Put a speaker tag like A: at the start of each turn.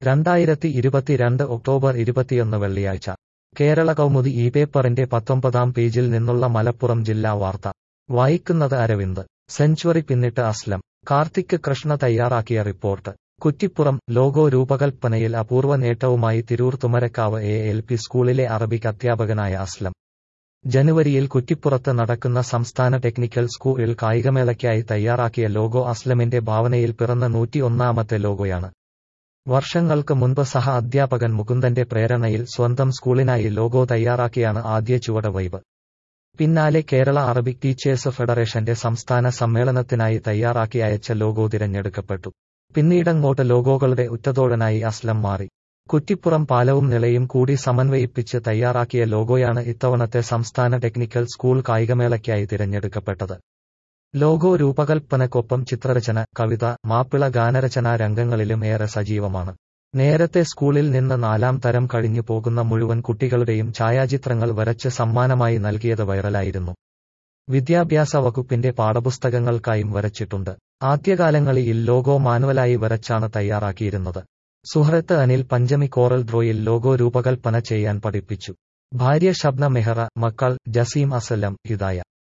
A: രണ്ടായിരത്തി ഇരുപത്തിരണ്ട് ഒക്ടോബർ ഇരുപത്തിയൊന്ന് വെള്ളിയാഴ്ച കേരള കൗമുദി ഈ പേപ്പറിന്റെ പത്തൊമ്പതാം പേജിൽ നിന്നുള്ള മലപ്പുറം ജില്ലാ വാർത്ത വായിക്കുന്നത് അരവിന്ദ് സെഞ്ചുറി പിന്നിട്ട് അസ്ലം കാർത്തിക് കൃഷ്ണ തയ്യാറാക്കിയ റിപ്പോർട്ട് കുറ്റിപ്പുറം ലോഗോ രൂപകൽപ്പനയിൽ അപൂർവ നേട്ടവുമായി Tirur Thumarakkavu A L P സ്കൂളിലെ അറബിക് അധ്യാപകനായ അസ്ലം ജനുവരിയിൽ കുറ്റിപ്പുറത്ത് നടക്കുന്ന സംസ്ഥാന ടെക്നിക്കൽ സ്കൂളിൽ കായികമേളയ്ക്കായി തയ്യാറാക്കിയ ലോഗോ അസ്ലമിന്റെ ഭാവനയിൽ പിറന്ന നൂറ്റിയൊന്നാമത്തെ ലോഗോയാണ് വർഷങ്ങൾക്ക് മുൻപ് സഹ അധ്യാപകൻ മുകുന്ദന്റെ പ്രേരണയിൽ സ്വന്തം സ്കൂളിനായി ലോഗോ തയ്യാറാക്കിയാണ് ആദ്യ ചുവടവയ്പ് പിന്നാലെ കേരള അറബിക് ടീച്ചേഴ്സ് ഫെഡറേഷന്റെ സംസ്ഥാന സമ്മേളനത്തിനായി തയ്യാറാക്കി അയച്ച ലോഗോ തിരഞ്ഞെടുക്കപ്പെട്ടു പിന്നീടങ്ങോട്ട് ലോഗോകളുടെ ഉറ്റതോടനായി അസ്ലം മാറി കുറ്റിപ്പുറം പാലവും നിലയും കൂടി സമന്വയിപ്പിച്ച് തയ്യാറാക്കിയ ലോഗോയാണ് ഇത്തവണത്തെ സംസ്ഥാന ടെക്നിക്കൽ സ്കൂൾ കായികമേളയ്ക്കായി തിരഞ്ഞെടുക്കപ്പെട്ടത് ലോഗോ രൂപകൽപ്പനക്കൊപ്പം ചിത്രരചന കവിത മാപ്പിള ഗാനരചനാ രംഗങ്ങളിലും ഏറെ സജീവമാണ് നേരത്തെ സ്കൂളിൽ നിന്ന് നാലാം തരം കഴിഞ്ഞു പോകുന്ന മുഴുവൻ കുട്ടികളുടെയും ഛായാചിത്രങ്ങൾ വരച്ച് സമ്മാനമായി നൽകിയത് വൈറലായിരുന്നു വിദ്യാഭ്യാസ വകുപ്പിന്റെ പാഠപുസ്തകങ്ങൾക്കായും വരച്ചിട്ടുണ്ട് ആദ്യകാലങ്ങളിൽ ലോഗോ മാനുവലായി വരച്ചാണ് തയ്യാറാക്കിയിരുന്നത് സുഹൃത്ത് അനിൽ പഞ്ചമി കോറൽ ഡ്രോയിൽ ലോഗോ രൂപകൽപ്പന ചെയ്യാൻ പഠിപ്പിച്ചു ഭാര്യ ഷബ്ന മെഹ്റ മക്കൾ ജസീം അസലം ഹിദായ